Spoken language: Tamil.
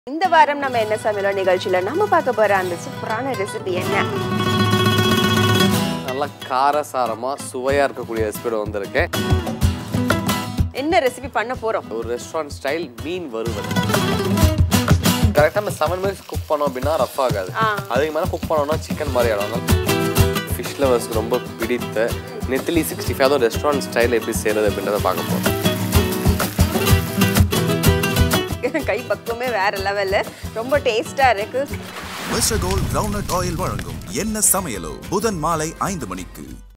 இந்த வாரம் நம்ம என்ன சமையலோ நிகழ்ச்சியில நம்ம பார்க்க போற அந்த சூப்பரான ரெசிபி என்ன நல்லா காரசாரமாக சுவையாக இருக்கக்கூடிய ரெசிபியோட வந்திருக்கேன் என்ன ரெசிபி பண்ண போறோம் ஒரு ரெஸ்டாரண்ட் ஸ்டைல் மீன் வறுவல் கரெக்டாக நம்ம செவன் மினிட்ஸ் குக் பண்ணோம் அப்படின்னா ரஃப் ஆகாது ஆ. அதுக்கு மேலே குக் பண்ணோம்னா சிக்கன் மாதிரி ஆடும் ஃபிஷ் லவர்ஸ்க்கு ரொம்ப பிடித்த நெத்திலி சிக்ஸ்டி ஃபைவ் அதுவும் ரெஸ்டாரண்ட் ஸ்டைல் எப்படி செய்கிறது அப்படின்றத பார்க்க போகிறோம் கை பக்குவமே வேற லெவல்ல ரொம்ப டேஸ்டா இருக்கு மிஸ்டர் கோல்ட் கிரவுண்ட் ஆயில் வழங்கும் என்ன சமையலோ புதன் மாலை ஐந்து மணிக்கு